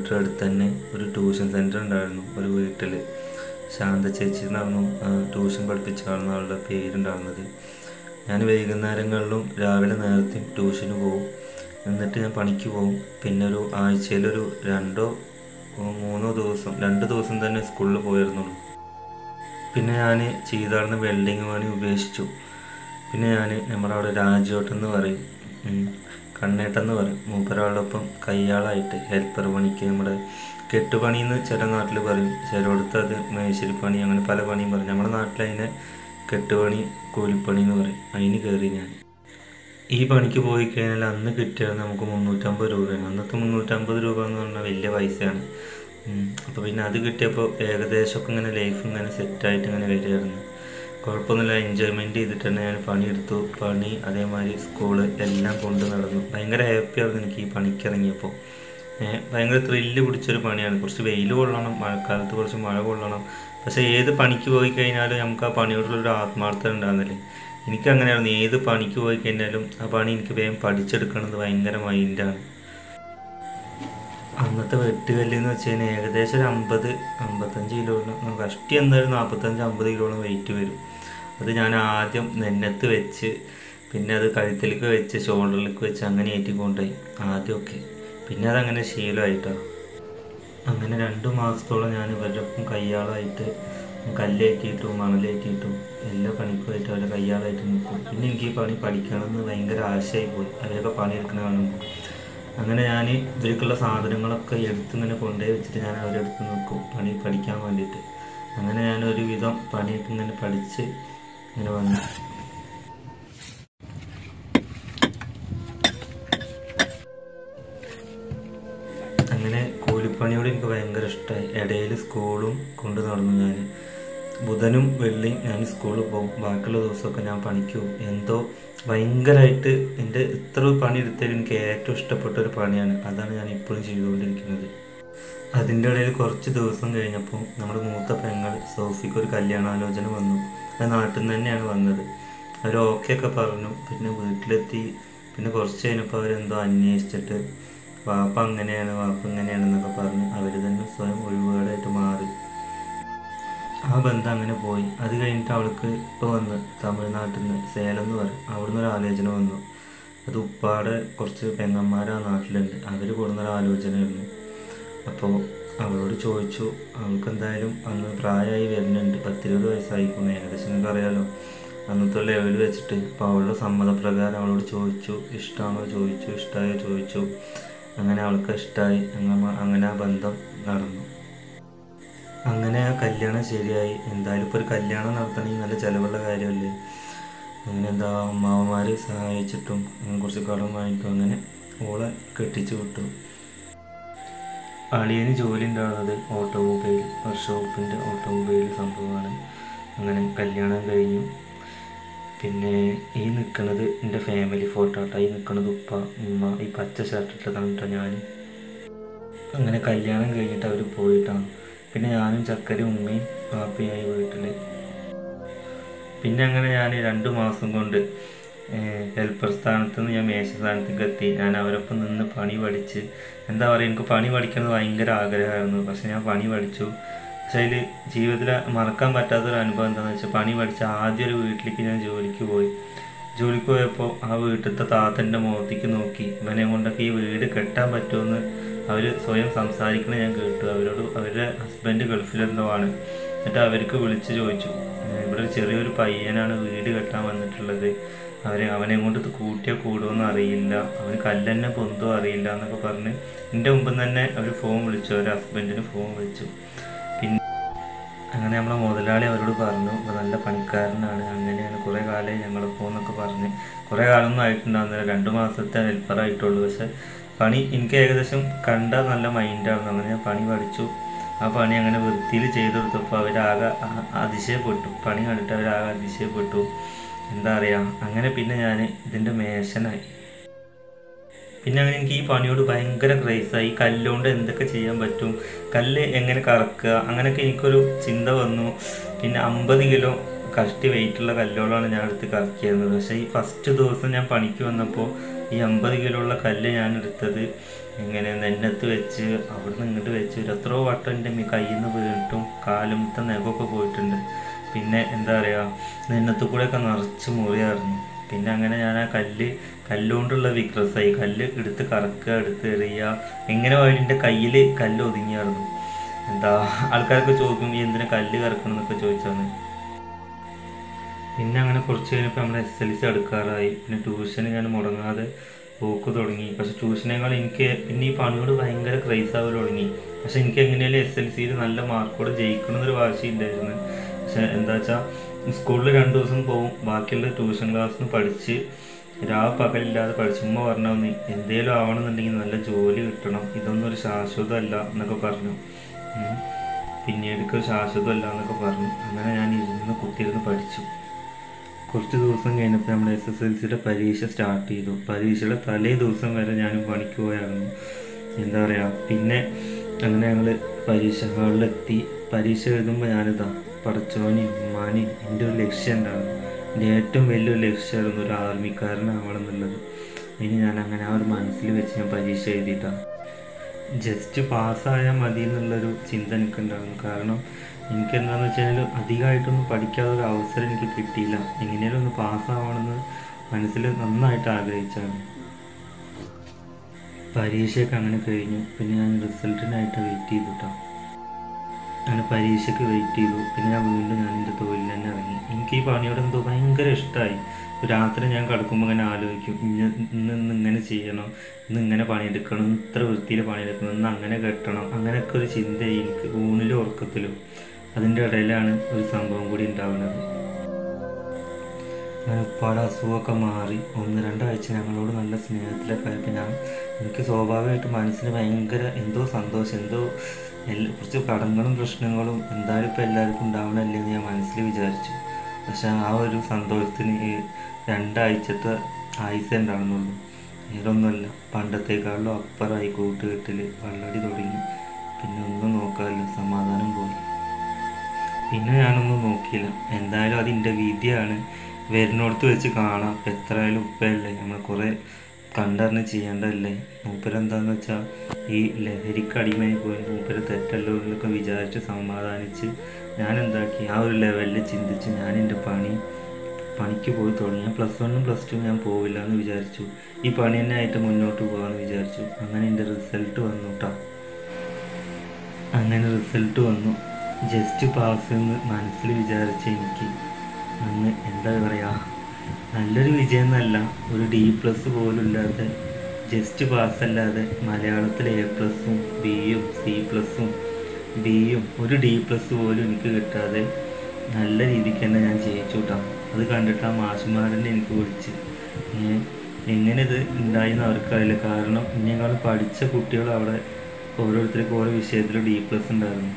Kilometre അടുത്ത് തന്നെ ഒരു ട്യൂഷൻ സെൻറ്റർ ഉണ്ടായിരുന്നു ഒരു വീട്ടിൽ ശാന്ത ചേച്ചി എന്നായിരുന്നു ആ ട്യൂഷൻ പഠിപ്പിച്ച കാണുന്ന ആളുടെ പേരുണ്ടായിരുന്നത് ഞാൻ വൈകുന്നേരങ്ങളിലും രാവിലെ നേരത്തെയും ട്യൂഷന് പോകും എന്നിട്ട് ഞാൻ പണിക്ക് പോകും പിന്നെ ഒരു ആഴ്ചയിലൊരു രണ്ടോ ഓ, മൂന്നോ ദിവസം രണ്ട് ദിവസം തന്നെ സ്കൂളിൽ പോയിരുന്നുള്ളൂ പിന്നെ ഞാൻ ചെയ്താർന്ന വെൽഡിങ് പണി ഉപേക്ഷിച്ചു പിന്നെ ഞാൻ നമ്മുടെ അവിടെ രാജോട്ടൻ എന്ന് പറയും ഉം, കണ്ണേട്ടെന്ന് പറയും മൂപ്പരാളോടൊപ്പം കയ്യാളായിട്ട് ഹെൽപ്പർ പണിക്ക് നമ്മുടെ കെട്ടുപണി എന്ന് ചില നാട്ടിൽ പറയും ചിലയിടത്ത് അത് മേശിരി പണി അങ്ങനെ പല പണിയും പറയും നമ്മുടെ നാട്ടിൽ അതിനെ കെട്ടുപണി കൂലിപ്പണി എന്ന് പറയും അതിന് കയറി ഞാൻ ഈ പണിക്ക് പോയി കഴിഞ്ഞാൽ അന്ന് കിട്ടിയത് നമുക്ക് മുന്നൂറ്റമ്പത് രൂപയാണ് അന്നത്തെ മുന്നൂറ്റമ്പത് രൂപ എന്ന് പറഞ്ഞാൽ വലിയ പൈസയാണ് അപ്പോൾ പിന്നെ അത് കിട്ടിയപ്പോൾ ഏകദേശമൊക്കെ ഇങ്ങനെ ലൈഫ് ഇങ്ങനെ സെറ്റായിട്ട് ഇങ്ങനെ വരികയായിരുന്നു കുഴപ്പമൊന്നുമില്ല എൻജോയ്മെൻറ്റ് ചെയ്തിട്ട് തന്നെ ഞാൻ പണിയെടുത്തു പണി അതേമാതിരി സ്കൂള് എല്ലാം കൊണ്ട് നടന്നു ഭയങ്കര ഹാപ്പിയായിരുന്നു എനിക്ക് ഈ പണിക്ക് ഇറങ്ങിയപ്പോൾ ഏഹ് ഭയങ്കര ത്രില്ല് പിടിച്ചൊരു പണിയാണ് കുറച്ച് വെയിൽ കൊള്ളണം മഴക്കാലത്ത് കുറച്ച് മഴ കൊള്ളണം പക്ഷേ ഏത് പണിക്ക് പോയി കഴിഞ്ഞാലും നമുക്ക് ആ പണിയോടുള്ളൊരു ആത്മാർത്ഥത ഉണ്ടാകുന്നില്ലേ എനിക്ക് അങ്ങനെയായിരുന്നു ഏത് പണിക്ക് പോയി കഴിഞ്ഞാലും ആ പണി എനിക്ക് വേഗം പഠിച്ചെടുക്കണത് ഭയങ്കര മൈൻഡാണ് അന്നത്തെ വെട്ടുകല്ല് എന്ന് വെച്ച് കഴിഞ്ഞാൽ ഏകദേശം ഒരു അമ്പത് അമ്പത്തഞ്ച് കിലോളം കഷ്ടി എന്തായാലും നാൽപ്പത്തഞ്ച് അമ്പത് കിലോളം വെയിറ്റ് വരും അത് ഞാൻ ആദ്യം നെന്നത്ത് വെച്ച് പിന്നെ അത് കഴുത്തിലേക്ക് വെച്ച് ഷോൾഡറിലേക്ക് വെച്ച് അങ്ങനെ ഏറ്റിക്കൊണ്ടുപോയി ആദ്യമൊക്കെ പിന്നെ അതങ്ങനെ ശീലമായിട്ടോ അങ്ങനെ രണ്ട് മാസത്തോളം ഞാൻ ഇവരുടെ ഒപ്പം കയ്യാളായിട്ട് കല്ലേറ്റിയിട്ടും മണലേറ്റിയിട്ടും എല്ലാ പണിക്കുമായിട്ട് അവരെ കയ്യാളായിട്ട് നിൽക്കും പിന്നെ എനിക്ക് ഈ പണി പഠിക്കണമെന്ന് ഭയങ്കര ആശയായി പോയി അവരൊക്കെ പണിയെടുക്കുന്ന കാണുമ്പോൾ അങ്ങനെ ഞാൻ ഇവർക്കുള്ള സാധനങ്ങളൊക്കെ എടുത്ത് ഇങ്ങനെ കൊണ്ടുപോയി വെച്ചിട്ട് ഞാൻ അവരുടെ അടുത്ത് നിൽക്കും പണി പഠിക്കാൻ വേണ്ടിയിട്ട് അങ്ങനെ ഞാൻ ഒരുവിധം പണിയൊക്കെ ഇങ്ങനെ പഠിച്ച് ഇങ്ങനെ വന്നു അങ്ങനെ കൂലിപ്പണിയോട് എനിക്ക് ഭയങ്കര ഇഷ്ടമായി ഇടയിൽ സ്കൂളും കൊണ്ട് നടന്നു ഞാൻ ബുധനും വെള്ളിയും ഞാൻ സ്കൂളിൽ പോകും ബാക്കിയുള്ള ദിവസമൊക്കെ ഞാൻ പണിക്ക് പോകും എന്തോ ഭയങ്കരമായിട്ട് എൻ്റെ ഇത്ര പണി എടുത്തതിൽ എനിക്ക് ഏറ്റവും ഇഷ്ടപ്പെട്ട ഒരു പണിയാണ് അതാണ് ഞാൻ ഇപ്പോഴും ചെയ്തുകൊണ്ടിരിക്കുന്നത് അതിൻ്റെ ഇടയിൽ കുറച്ച് ദിവസം കഴിഞ്ഞപ്പോൾ നമ്മുടെ മൂത്ത പെങ്ങൾ സോഫിക്ക് ഒരു കല്യാണാലോചന വന്നു അത് നാട്ടിൽ നിന്ന് തന്നെയാണ് വന്നത് അവർ ഓക്കെ ഒക്കെ പറഞ്ഞു പിന്നെ വീട്ടിലെത്തി പിന്നെ കുറച്ച് കഴിഞ്ഞപ്പോൾ അവരെന്തോ അന്വേഷിച്ചിട്ട് വാപ്പ അങ്ങനെയാണ് വാപ്പ ഇങ്ങനെയാണെന്നൊക്കെ പറഞ്ഞ് അവർ തന്നെ സ്വയം ഒഴിവുകേടായിട്ട് മാറി ആ ബന്ധം അങ്ങനെ പോയി അത് കഴിഞ്ഞിട്ട് അവൾക്ക് ഇപ്പോൾ വന്ന് തമിഴ്നാട്ടിൽ നിന്ന് സേലം എന്ന് പറയും അവിടുന്ന് ഒരു ആലോചന വന്നു അത് ഉപ്പാടെ കുറച്ച് പെങ്ങന്മാർ ആ നാട്ടിലുണ്ട് അവർ കൊടുന്നൊരു ആലോചനയായിരുന്നു അപ്പോൾ അവളോട് ചോദിച്ചു അവൾക്ക് എന്തായാലും അന്ന് പ്രായമായി വരുന്നുണ്ട് പത്തിരുപത് വയസ്സായിക്കുന്നു ഏകദേശം നിങ്ങൾക്ക് അറിയാലോ അന്നത്തെ ലെവൽ വെച്ചിട്ട് അപ്പോൾ അവളുടെ സമ്മതപ്രകാരം അവളോട് ചോദിച്ചു ഇഷ്ടമാണോ ചോദിച്ചു ഇഷ്ടമായോ ചോദിച്ചു അങ്ങനെ അവൾക്ക് ഇഷ്ടമായി അങ്ങനെ അങ്ങനെ ആ ബന്ധം നടന്നു അങ്ങനെ ആ കല്യാണം ശരിയായി എന്തായാലും ഇപ്പോൾ ഒരു കല്യാണം നടത്തണമെങ്കിൽ നല്ല ചിലവുള്ള കാര്യമല്ലേ അങ്ങനെ എന്താ അമ്മാവന്മാർ സഹായിച്ചിട്ടും അങ്ങനെ കുറച്ച് കടം വാങ്ങിയിട്ടും അങ്ങനെ ഓളെ കെട്ടിച്ചു വിട്ടു അളിയന് ജോലി ഉണ്ടാകുന്നത് ഓട്ടോമൊബൈൽ വർക്ക്ഷോപ്പിൻ്റെ ഓട്ടോമൊബൈൽ സംഭവമാണ് അങ്ങനെ കല്യാണം കഴിഞ്ഞു പിന്നെ ഈ നിൽക്കുന്നത് എൻ്റെ ഫാമിലി ഫോട്ടോ ആട്ടോ ഈ നിൽക്കുന്നത് ഉപ്പ ഉമ്മ ഈ പച്ച ഷർട്ടിട്ടതാണ് കേട്ടോ ഞാൻ അങ്ങനെ കല്യാണം കഴിഞ്ഞിട്ട് അവർ പോയിട്ടാണ് പിന്നെ ഞാനും ചക്കരയും ഉമ്മയും പാപ്പയായി വീട്ടിൽ പിന്നെ അങ്ങനെ ഞാൻ രണ്ട് മാസം കൊണ്ട് ഹെൽപ്പർ സ്ഥാനത്ത് നിന്ന് ഞാൻ മേശ സ്ഥാനത്തേക്ക് എത്തി ഞാൻ അവരൊപ്പം നിന്ന് പണി പഠിച്ച് എന്താ പറയുക എനിക്ക് പണി പഠിക്കുന്നത് ഭയങ്കര ആഗ്രഹമായിരുന്നു പക്ഷെ ഞാൻ പണി പഠിച്ചു പക്ഷെ അതിൽ ജീവിതത്തിൽ മറക്കാൻ പറ്റാത്തൊരു അനുഭവം എന്താണെന്ന് വെച്ചാൽ പണി പഠിച്ച ആദ്യം ഒരു വീട്ടിലേക്ക് ഞാൻ ജോലിക്ക് പോയി ജോലിക്ക് പോയപ്പോൾ ആ വീട്ടിലത്തെ താത്തൻ്റെ മുഖത്തേക്ക് നോക്കി ഇവനെ കൊണ്ടൊക്കെ ഈ വീട് കെട്ടാൻ പറ്റുമെന്ന് അവർ സ്വയം സംസാരിക്കണ ഞാൻ കേട്ടു അവരോട് അവരുടെ ഹസ്ബൻഡ് ഗൾഫിലെന്തോ ആണ് എന്നിട്ട് അവർക്ക് വിളിച്ച് ചോദിച്ചു "ഏഹ് ഇവിടെ ഒരു ചെറിയൊരു പയ്യനാണ് വീട് കെട്ടാൻ വന്നിട്ടുള്ളത് അവരെ അവനെ കൊണ്ട് ഇത് കൂട്ടിയാൽ കൂടുമെന്ന് അറിയില്ല അവന് കല്ലെന്നെ പൊന്തോ അറിയില്ല എന്നൊക്കെ പറഞ്ഞ് എൻ്റെ മുമ്പിൽ തന്നെ അവർ ഫോൺ വിളിച്ചു അവരുടെ ഹസ്ബൻഡിന് ഫോൺ വിളിച്ചു പിന്നെ അങ്ങനെ നമ്മളെ മുതലാളി അവരോട് പറഞ്ഞു "ഇവൻ നല്ല പണിക്കാരനാണ് അങ്ങനെയാണ് കുറേ കാലമായി ഞങ്ങളിപ്പോൾ എന്നൊക്കെ പറഞ്ഞ് കുറേ കാലമൊന്നും ആയിട്ടുണ്ടാകുന്നില്ല രണ്ട് മാസത്തെ ഹെൽപ്പറായിട്ടുള്ളൂ പക്ഷെ പണി എനിക്ക് ഏകദേശം കണ്ട നല്ല മൈൻഡായിരുന്നു അങ്ങനെ ഞാൻ പണി പഠിച്ചു ആ പണി അങ്ങനെ വൃത്തിയിൽ ചെയ്തു കൊടുത്തപ്പോൾ അവരാകെ അ- അതിശയപ്പെട്ടു പണി കണ്ടിട്ട് അവരാകെ അതിശയപ്പെട്ടു എന്താ പറയുക അങ്ങനെ പിന്നെ ഞാൻ ഇതിൻ്റെ മേശനായി പിന്നെ അങ്ങനെ എനിക്ക് ഈ പണിയോട് ഭയങ്കര ക്രൈസായി ഈ കല്ലുകൊണ്ട് എന്തൊക്കെ ചെയ്യാൻ പറ്റും കല്ല് എങ്ങനെ കറക്കുക അങ്ങനെയൊക്കെ എനിക്കൊരു ചിന്ത വന്നു പിന്നെ അമ്പത് കിലോ കഷ്ടി വെയിറ്റുള്ള കല്ലുകളാണ് ഞാൻ എടുത്ത് കറക്കിയിരുന്നത് പക്ഷേ ഈ ഫസ്റ്റ് ദിവസം ഞാൻ പണിക്ക് വന്നപ്പോൾ ഈ അമ്പത് കിലോ ഉള്ള കല്ല് ഞാൻ എടുത്തത് ഇങ്ങനെ നെന്നത്ത് വെച്ച് അവിടുന്ന് ഇങ്ങോട്ട് വെച്ച് ഒരു എത്രയോ വട്ടം എൻ്റെ മി- കയ്യിൽ നിന്ന് വീണിട്ടും കാലുമത്തെ നെഗമൊക്കെ പോയിട്ടുണ്ട് പിന്നെ എന്താ പറയുക നെന്നത്ത് കൂടെയൊക്കെ നിറച്ച് മുറിയായിരുന്നു പിന്നെ അങ്ങനെ ഞാൻ ആ കല്ല് കല്ലുകൊണ്ടുള്ള വിക്രസായി കല്ല് എടുത്ത് കറക്കുക എടുത്ത് എറിയുക എങ്ങനെ പോയാലും എൻ്റെ കയ്യിൽ കല്ല് ഒതുങ്ങിയായിരുന്നു എന്താ ആൾക്കാരൊക്കെ ചോദിക്കും "ഈ എന്തിനാ കല്ല് കറക്കണം എന്നൊക്കെ ചോദിച്ചാണ് പിന്നെ അങ്ങനെ കുറച്ച് കഴിഞ്ഞപ്പോൾ നമ്മൾ എസ് എൽ സി എടുക്കാറായി പിന്നെ ട്യൂഷന് ഞാൻ മുടങ്ങാതെ പോക്ക് തുടങ്ങി പക്ഷെ ട്യൂഷനേക്കാൾ എനിക്ക് പിന്നെ ഈ പണിയോട് ഭയങ്കര ക്രൈസ് ആവൽ തുടങ്ങി പക്ഷെ എനിക്ക് എങ്ങനെയാലും എസ് എൽ സിയിൽ നല്ല മാർക്കോടെ ജയിക്കണം എന്നൊരു വാശി ഉണ്ടായിരുന്നു പക്ഷെ എന്താ വെച്ചാൽ സ്കൂളിൽ രണ്ട് ദിവസം പോവും ബാക്കിയുള്ള ട്യൂഷൻ ക്ലാസ്സിന് പഠിച്ച് രാവ് പകലില്ലാതെ പഠിച്ച് ഉമ്മ പറഞ്ഞാൽ നീ എന്തേലും ആവണമെന്നുണ്ടെങ്കിൽ നല്ല ജോലി കിട്ടണം ഇതൊന്നും ഒരു ശാശ്വതമല്ല എന്നൊക്കെ പറഞ്ഞു ഉം. പിന്നീട് ശാശ്വതമല്ല എന്നൊക്കെ പറഞ്ഞു അങ്ങനെ ഞാൻ ഇരുന്ന് കുത്തിയിരുന്ന് പഠിച്ചു കുറച്ച് ദിവസം കഴിഞ്ഞപ്പോൾ നമ്മൾ എസ് എസ് എൽ സിയുടെ പരീക്ഷ സ്റ്റാർട്ട് ചെയ്തു പരീക്ഷയുടെ തലേ ദിവസം വരെ ഞാൻ പണിക്ക് പോയായിരുന്നു എന്താ പറയുക പിന്നെ അങ്ങനെ ഞങ്ങൾ പരീക്ഷ ഹാളിലെത്തി പരീക്ഷ എഴുതുമ്പോൾ ഞാനിതാ പടച്ചോനി ഉമ്മാനി എൻ്റെ ഒരു ലക്ഷ്യം ഉണ്ടായിരുന്നു എൻ്റെ ഏറ്റവും വലിയൊരു ലക്ഷ്യമായിരുന്നു ഒരു ആർമിക്കാരനാവണം എന്നുള്ളത് ഇനി ഞാൻ അങ്ങനെ ആ ഒരു മനസ്സിൽ വെച്ച് ഞാൻ പരീക്ഷ എഴുതിയിട്ടാണ് ജസ്റ്റ് പാസ്സായാൽ മതി എന്നുള്ളൊരു ചിന്ത എനിക്കുണ്ടായിരുന്നു കാരണം എനിക്ക് എന്താണെന്ന് വെച്ചാൽ അധികമായിട്ടൊന്നും പഠിക്കാതെ ഒരു അവസരം എനിക്ക് കിട്ടിയില്ല എങ്ങനെയാലും ഒന്ന് പാസ്സാവണമെന്ന് മനസ്സിൽ നന്നായിട്ട് ആഗ്രഹിച്ചാണ് പരീക്ഷയൊക്കെ അങ്ങനെ കഴിഞ്ഞു പിന്നെ ഞാൻ റിസൾട്ടിനായിട്ട് വെയിറ്റ് ചെയ്തു കേട്ടോ അങ്ങനെ പരീക്ഷയ്ക്ക് വെയിറ്റ് ചെയ്തു പിന്നെ ഞാൻ വീണ്ടും ഞാൻ എൻ്റെ തൊഴിൽ തന്നെ ഇറങ്ങി എനിക്ക് ഈ പണിയോട് എന്തോ ഭയങ്കര ഇഷ്ടമായി രാത്രി ഞാൻ കിടക്കുമ്പോൾ ഇങ്ങനെ ആലോചിക്കും ഇന്ന് ഇന്ന് ഇന്ന് ഇങ്ങനെ ചെയ്യണം ഇന്ന് ഇങ്ങനെ പണിയെടുക്കണം ഇത്ര വൃത്തിയിൽ പണിയെടുക്കണം ഇന്ന് അങ്ങനെ കെട്ടണം അങ്ങനെയൊക്കെ ഒരു ചിന്ത എനിക്ക് ഊണിലും ഉറക്കത്തിലും അതിൻ്റെ ഇടയിലാണ് ഒരു സംഭവം കൂടി ഉണ്ടാവുന്നത് ഞാൻ ഉപ്പാടെ അസുഖമൊക്കെ മാറി ഒന്ന് രണ്ടാഴ്ച ഞങ്ങളോട് നല്ല സ്നേഹത്തിലൊക്കെ ആയപ്പോൾ ഞാൻ എനിക്ക് സ്വാഭാവികമായിട്ട് മനസ്സിന് ഭയങ്കര എന്തോ സന്തോഷം എന്തോ എല്ലാ കുറച്ച് കടങ്ങളും പ്രശ്നങ്ങളും എന്തായാലും ഇപ്പോൾ എല്ലാവർക്കും ഉണ്ടാവണമല്ലേ എന്ന് ഞാൻ മനസ്സിൽ വിചാരിച്ചു പക്ഷെ ആ ഒരു സന്തോഷത്തിന് ഈ രണ്ടാഴ്ചത്തെ ആയുസേ ഉണ്ടാവുന്നുള്ളൂ വേറൊന്നുമല്ല പണ്ടത്തേക്കാളും അപ്പറായി കൂട്ടുകെട്ടിൽ വെള്ളടി തുടങ്ങി പിന്നെ ഒന്നും നോക്കാറില്ല സമാധാനം പോയി പിന്നെ ഞാനൊന്നും നോക്കിയില്ല എന്തായാലും അതിൻ്റെ വിധിയാണ് വരുന്നിടത്ത് വെച്ച് കാണാം ഇപ്പം എത്രയായാലും ഉപ്പയല്ലേ നമ്മൾ കുറേ കണ്ടറിഞ്ഞ് ചെയ്യേണ്ടതല്ലേ മൂപ്പരെന്താന്ന് വെച്ചാൽ ഈ ലഹരിക്ക് അടിമയായി പോയി മൂപ്പര് തെറ്റല്ലോ എന്നൊക്കെ വിചാരിച്ച് സമാധാനിച്ച് ഞാൻ എന്താക്കി ആ ഒരു ലെവലിൽ ചിന്തിച്ച് ഞാൻ എൻ്റെ പണി പണിക്ക് പോയി തുടങ്ങി ഞാൻ പ്ലസ് വണ്ണും പ്ലസ് ടു ഞാൻ പോവില്ല എന്ന് വിചാരിച്ചു ഈ പണി തന്നെ ആയിട്ട് മുന്നോട്ട് പോകാമെന്ന് വിചാരിച്ചു അങ്ങനെ എൻ്റെ റിസൾട്ട് വന്നു കേട്ടോ അങ്ങനെ റിസൾട്ട് വന്നു ജസ്റ്റ് പാസ് എന്ന് മനസ്സിൽ വിചാരിച്ച എനിക്ക് അന്ന് എന്താ പറയുക നല്ലൊരു വിജയം എന്നല്ല ഒരു ഡി പ്ലസ് പോലും ഇല്ലാതെ ജസ്റ്റ് പാസ്സല്ലാതെ മലയാളത്തിൽ എ പ്ലസും ബിയും സി പ്ലസും ബിയും ഒരു ഡി പ്ലസ് പോലും എനിക്ക് കിട്ടാതെ നല്ല രീതിക്ക് തന്നെ ഞാൻ ജയിച്ചു കേട്ടോ അത് കണ്ടിട്ട് ആ മാഷുമാരനെ എനിക്ക് വിളിച്ച് ഏ, എങ്ങനെ ഇത് ഉണ്ടായിന്ന് അവർക്കറിയില്ല കാരണം ഇന്നേക്കാൾ പഠിച്ച കുട്ടികൾ അവിടെ ഓരോരുത്തർക്കും ഓരോ വിഷയത്തിൽ ഡി പ്ലസ് ഉണ്ടായിരുന്നു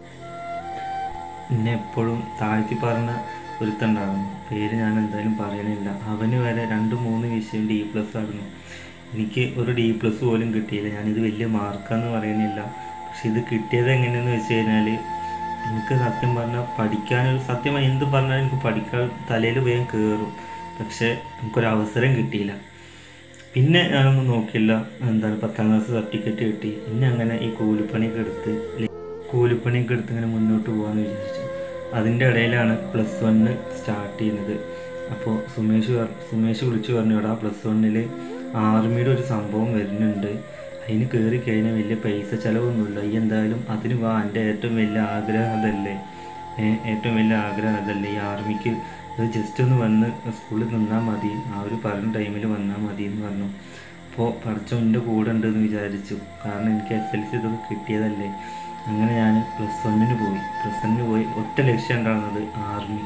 എന്നെ എപ്പോഴും താഴ്ത്തി പറഞ്ഞ ഒരുത്തുണ്ടായിരുന്നു പേര് ഞാൻ എന്തായാലും പറയണില്ല അവന് വരെ രണ്ട് മൂന്ന് വിഷയം ഡി പ്ലസ് ആയിരുന്നു എനിക്ക് ഒരു ഡി പ്ലസ് പോലും കിട്ടിയില്ല ഞാനിത് വലിയ മാർക്കാന്ന് പറയുന്നില്ല പക്ഷെ ഇത് കിട്ടിയത് എങ്ങനെയെന്ന് വെച്ച് കഴിഞ്ഞാൽ എനിക്ക് സത്യം പറഞ്ഞാൽ പഠിക്കാനൊരു സത്യമായി എന്ത് പറഞ്ഞാലും എനിക്ക് പഠിക്കാൻ തലയിൽ വേഗം കയറും പക്ഷെ എനിക്കൊരു അവസരം കിട്ടിയില്ല പിന്നെ ഞാനൊന്നും നോക്കില്ല എന്താണ് പത്താം ക്ലാസ് സർട്ടിഫിക്കറ്റ് കിട്ടി പിന്നെ അങ്ങനെ ഈ കൂലിപ്പണിയൊക്കെ എടുത്ത് ലെ- കൂലിപ്പണിയൊക്കെ എടുത്ത് ഇങ്ങനെ മുന്നോട്ട് പോകാമെന്ന് വിചാരിച്ചു അതിൻ്റെ ഇടയിലാണ് പ്ലസ് വണ്ണ് സ്റ്റാർട്ട് ചെയ്യുന്നത് അപ്പോൾ സുമേഷ് പറ- സുമേഷ് വിളിച്ചു പറഞ്ഞു എടാ പ്ലസ് വണ്ണിൽ ആർമിയുടെ ഒരു സംഭവം വരുന്നുണ്ട് അതിന് കയറി കഴിഞ്ഞാൽ വലിയ പൈസ ചിലവൊന്നുമില്ല ഈ എന്തായാലും അതിന് വാ എൻ്റെ ഏറ്റവും വലിയ ആഗ്രഹം അതല്ലേ ഏ, ഏറ്റവും വലിയ ആഗ്രഹം അതല്ലേ ഈ ആർമിക്ക് ഇത് ജസ്റ്റ് ഒന്ന് വന്ന് സ്കൂളിൽ നിന്നാൽ മതി ആ ഒരു പറഞ്ഞ ടൈമിൽ വന്നാൽ മതി എന്ന് പറഞ്ഞു അപ്പോൾ പഠിച്ചോ എൻ്റെ കൂടെ ഉണ്ടെന്ന് വിചാരിച്ചു കാരണം എനിക്ക് എസ് എൽ സി ഇതൊക്കെ കിട്ടിയതല്ലേ അങ്ങനെ ഞാൻ പ്ലസ് വണ്ണിന് പോയി പ്ലസ് വണ്ണിന് പോയി ഒറ്റ ലക്ഷ്യം ഉണ്ടാകുന്നത് ആർമി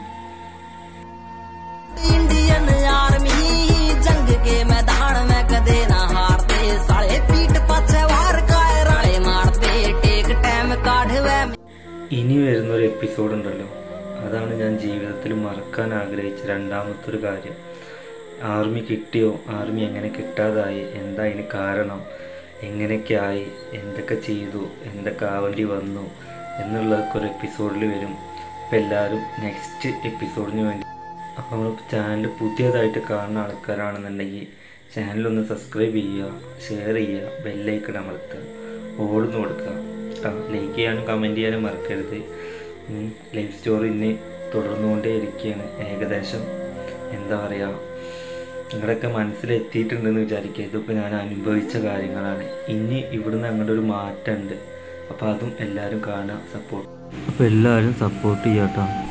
इंडियन आर्मी जंग के मैदान में कदे ना हारते साले पीठ पछे वार काय राड़े मारते टेक टाइम काढ़वे ഇനി വരുന്നൊരു എപ്പിസോഡ് ഉണ്ടല്ലോ അതാണ് ഞാൻ ജീവിതത്തിൽ മറക്കാൻ ആഗ്രഹിച്ച രണ്ടാമത്തെ ഒരു കാര്യം ആർമി കിട്ടിയോ ആർമി എങ്ങനെ കിട്ടാതായി എന്താ അതിന് കാരണം എങ്ങനെയൊക്കെ ആയി എന്തൊക്കെ ചെയ്തു എന്തൊക്കെ ആവേണ്ടി വന്നു എന്നുള്ളതൊക്കെ ഒരു എപ്പിസോഡിൽ വരും അപ്പോൾ എല്ലാവരും നെക്സ്റ്റ് എപ്പിസോഡിന് വേണ്ടി അപ്പോൾ നമ്മൾ ചാനൽ പുതിയതായിട്ട് കാണുന്ന ആൾക്കാരാണെന്നുണ്ടെങ്കിൽ ചാനലൊന്ന് സബ്സ്ക്രൈബ് ചെയ്യുക ഷെയർ ചെയ്യുക ബെല്ലൈക്കൺ അമർത്തുക ഓടുന്നു കൊടുക്കുക ആ ലൈക്ക് ചെയ്യാനും കമൻറ്റ് ചെയ്യാനും മറക്കരുത് ലൈഫ് സ്റ്റോറി ഇനി തുടർന്നുകൊണ്ടേ ഇരിക്കുകയാണ് ഏകദേശം എന്താ പറയുക നിങ്ങളുടെയൊക്കെ മനസ്സിലെത്തിയിട്ടുണ്ടെന്ന് വിചാരിക്കുക ഇതൊക്കെ ഞാൻ അനുഭവിച്ച കാര്യങ്ങളാണ് ഇനി ഇവിടുന്ന് അങ്ങോട്ട് ഒരു മാറ്റമുണ്ട് അപ്പോൾ അതും എല്ലാവരും കാണാൻ സപ്പോർട്ട് അപ്പോൾ എല്ലാവരും സപ്പോർട്ട് ചെയ്യാട്ടോ